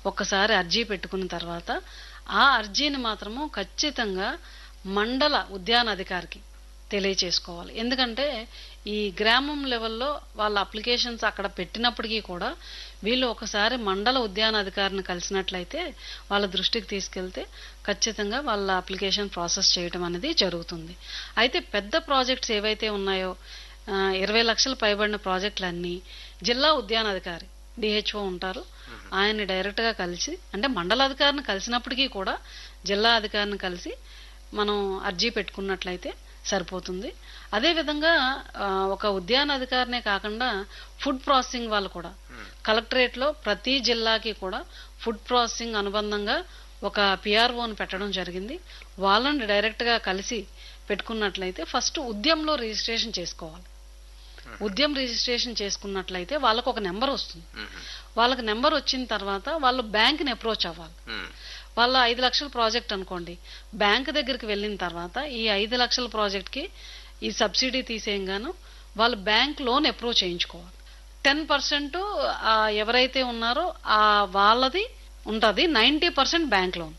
ఒక్కసారి అర్జీ పెట్టుకున్న తర్వాత ఆ అర్జీని మాత్రము ఖచ్చితంగా మండల ఉద్యాన అధికారికి తెలియచేసుకోవాలి ఎందుకంటే ఈ గ్రామం లెవెల్లో వాళ్ళ అప్లికేషన్స్ అక్కడ పెట్టినప్పటికీ కూడా వీళ్ళు ఒకసారి మండల ఉద్యాన అధికారిని కలిసినట్లయితే వాళ్ళ దృష్టికి తీసుకెళ్తే ఖచ్చితంగా వాళ్ళ అప్లికేషన్ ప్రాసెస్ చేయడం అనేది జరుగుతుంది అయితే పెద్ద ప్రాజెక్ట్స్ ఏవైతే ఉన్నాయో ఆ, ఇరవై లక్షలు పైబడిన ప్రాజెక్టులన్నీ జిల్లా ఉద్యానాధికారి డిహెచ్ఓ ఉంటారు ఆయన్ని డైరెక్ట్ గా కలిసి అంటే మండలాధికారిని కలిసినప్పటికీ కూడా జిల్లా అధికారిని కలిసి మనం అర్జీ పెట్టుకున్నట్లయితే సరిపోతుంది అదేవిధంగా ఆ, ఒక ఉద్యాన అధికారినే కాకుండా ఫుడ్ ప్రాసెసింగ్ వాళ్ళు కూడా కలెక్టరేట్ లో ప్రతి జిల్లాకి కూడా ఫుడ్ ప్రాసెసింగ్ అనుబంధంగా ఒక పిఆర్ఓని పెట్టడం జరిగింది వాళ్ళని డైరెక్ట్ గా కలిసి పెట్టుకున్నట్లయితే ఫస్ట్ ఉద్యమంలో రిజిస్ట్రేషన్ చేసుకోవాలి ఉద్యమ్ రిజిస్ట్రేషన్ చేసుకున్నట్లయితే వాళ్ళకు ఒక నెంబర్ వస్తుంది వాళ్ళకి నెంబర్ వచ్చిన తర్వాత వాళ్ళు బ్యాంక్ని అప్రోచ్ అవ్వాలి వాళ్ళ ఐదు లక్షల ప్రాజెక్ట్ అనుకోండి బ్యాంక్ దగ్గరికి వెళ్ళిన తర్వాత ఈ ఐదు లక్షల ప్రాజెక్ట్కి ఈ సబ్సిడీ తీసేయంగాను వాళ్ళు బ్యాంక్ లోన్ అప్రోచ్ చేయించుకోవాలి టెన్ పర్సెంట్ ఎవరైతే ఉన్నారో ఆ వాళ్ళది ఉంటుంది నైంటీ పర్సెంట్ బ్యాంక్ లోన్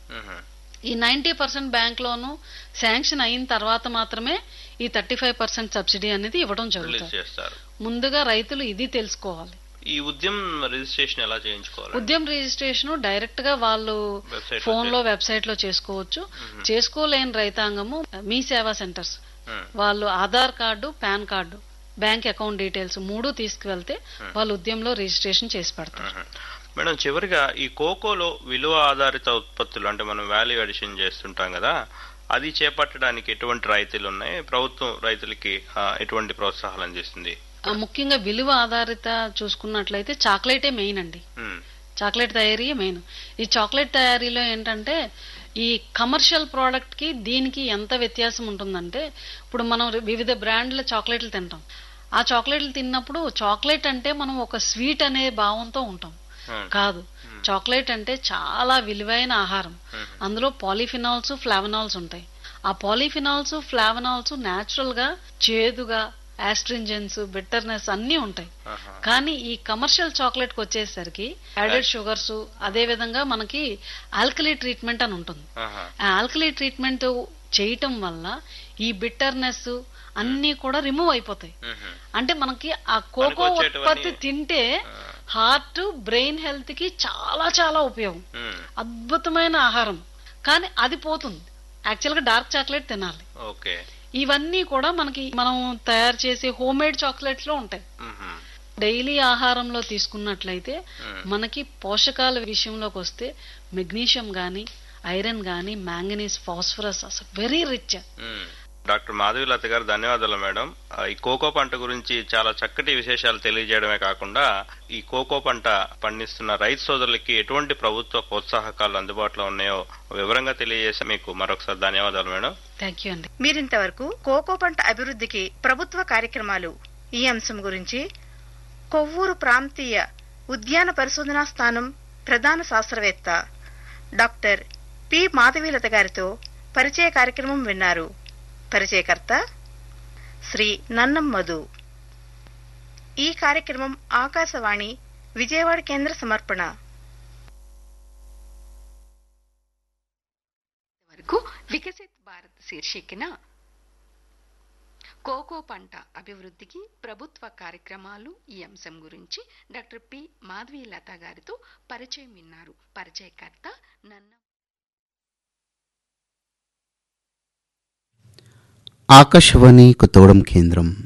ఈ ninety percent bank loan sanction అయిన తర్వాత మాత్రమే ఈ థర్టీ ఫైవ్ పర్సెంట్ సబ్సిడీ అనేది ఇవ్వడం రిలీజ్ జరుగుతుంది చేస్తారు ముందుగా రైతులు ఇది తెలుసుకోవాలి ఈ ఉద్యమం రిజిస్ట్రేషన్ ఎలా చేయించుకోవాలి ఉద్యమ రిజిస్ట్రేషన్ డైరెక్ట్ గా వాళ్ళు Website లో ఫోన్ లో వెబ్సైట్ లో చేసుకోవచ్చు చేసుకోలేని రైతాంగము మీ సేవా సెంటర్స్ మ్మ్. వాళ్ళు Aadhaar card PAN card bank account details మూడు తీసుకువెళ్తే వాళ్ళు ఉద్యమంలో రిజిస్ట్రేషన్ చేసి పెడతారు మ్మ్. మేడం చివరిగా ఈ కోకోలో విలువ ఆధారిత ఉత్పత్తులు అంటే మనం వాల్యూ అడిషన్ చేస్తుంటాం కదా అది చేపట్టడానికి ఎటువంటి రాయితీలు ఉన్నాయి ప్రభుత్వం రైతులకి ఆ, ఎటువంటి ప్రోత్సాహాలు అందిస్తుంది ఆ, ముఖ్యంగా విలువ ఆధారిత చూసుకున్నట్లయితే చాక్లెటే మెయిన్ అండి మ్మ్. చాక్లెట్ తయారీ మెయిన్ ఈ చాక్లెట్ తయారీలో ఏంటంటే ఈ కమర్షియల్ ప్రోడక్ట్ కి దీనికి ఎంత వ్యత్యాసం ఉంటుందంటే ఇప్పుడు మనం వివిధ బ్రాండ్ల చాక్లెట్లు తింటాం ఆ చాక్లెట్లు తిన్నప్పుడు చాక్లెట్ అంటే మనం ఒక స్వీట్ అనే భావంతో ఉంటాం మ్మ్. కాదు చాక్లెట్ అంటే చాలా విలువైన ఆహారం అందులో పాలిఫినాల్స్ ఫ్లావనాల్స్ ఉంటాయి ఆ పాలిఫినాల్స్ ఫ్లావనాల్స్ న్యాచురల్ గా చేదుగా ఆస్ట్రింజెన్స్ బిట్టర్నెస్ అన్నీ ఉంటాయి ఆహా. కానీ ఈ కమర్షియల్ చాక్లెట్ కి వచ్చేసరికి యాడెడ్ షుగర్స్ అదే విధంగా మనకి ఆల్కలీ ట్రీట్మెంట్ అని ఉంటుంది ఆహా. ఆ ఆల్కలీ ట్రీట్మెంట్ చేయటం వల్ల ఈ బిట్టర్నెస్ అన్నీ కూడా రిమూవ్ అయిపోతాయి మ్మ్. అంటే మనకి ఆ కోకో పనికొచ్చేటివన్నీ- ఉత్పత్తి తింటే హార్ట్ బ్రెయిన్ హెల్త్ కి చాలా చాలా ఉపయోగం మ్మ్. అద్భుతమైన ఆహారం కానీ అది పోతుంది యాక్చువల్ గా డార్క్ చాక్లెట్ తినాలి ఓకే ఇవన్నీ కూడా మనకి మనం తయారు చేసే హోమ్ మేడ్ చాక్లెట్స్ లో ఉంటాయి మ్మ్. డైలీ ఆహారంలో తీసుకున్నట్లయితే మ్మ్. మనకి పోషకాల విషయంలోకి వస్తే మెగ్నీషియం గాని ఐరన్ గాని మ్యాంగనీస్ ఫాస్ఫరస్ అసలు వెరీ రిచ్ మ్మ్. డాక్టర్ మాధవిలత గారు ధన్యవాదాలు మేడం ఆ, ఈ కోకో పంట గురించి చాలా చక్కటి విశేషాలు తెలియజేయడమే కాకుండా ఈ కోకో పంట పండిస్తున్న రైతు సోదరులకి ఎటువంటి ప్రభుత్వ ప్రోత్సాహకాలు అందుబాటులో ఉన్నాయో వివరంగా తెలియజేసి మీకు మరొకసారి ధన్యవాదాలు మేడం థ్యాంక్ యూ అండి మీరింతవరకు కోకో పంట అభివృద్ధికి ప్రభుత్వ కార్యక్రమాలు ఈ అంశం గురించి కొవ్వూరు ప్రాంతీయ ఉద్యాన పరిశోధనా స్థానం ప్రధాన శాస్త్రవేత్త డాక్టర్ పి మాధవీలత గారితో పరిచయ కార్యక్రమం విన్నారు పరిచయకర్త శ్రీ నన్నం మధు ఈ కార్యక్రమం ఆకాశవాణి విజయవాడ కేంద్ర సమర్పణ వరకు వికసిత్ భారత్ శీర్షికన కోకో పంట అభివృద్ధికి ప్రభుత్వ కార్యక్రమాలు ఈ అంశం గురించి డాక్టర్ పి మాధవి లత గారితో పరిచయం విన్నారు పరిచయకర్త నన్న ఆకాశవాణి కొత్తగూడెం కేంద్రం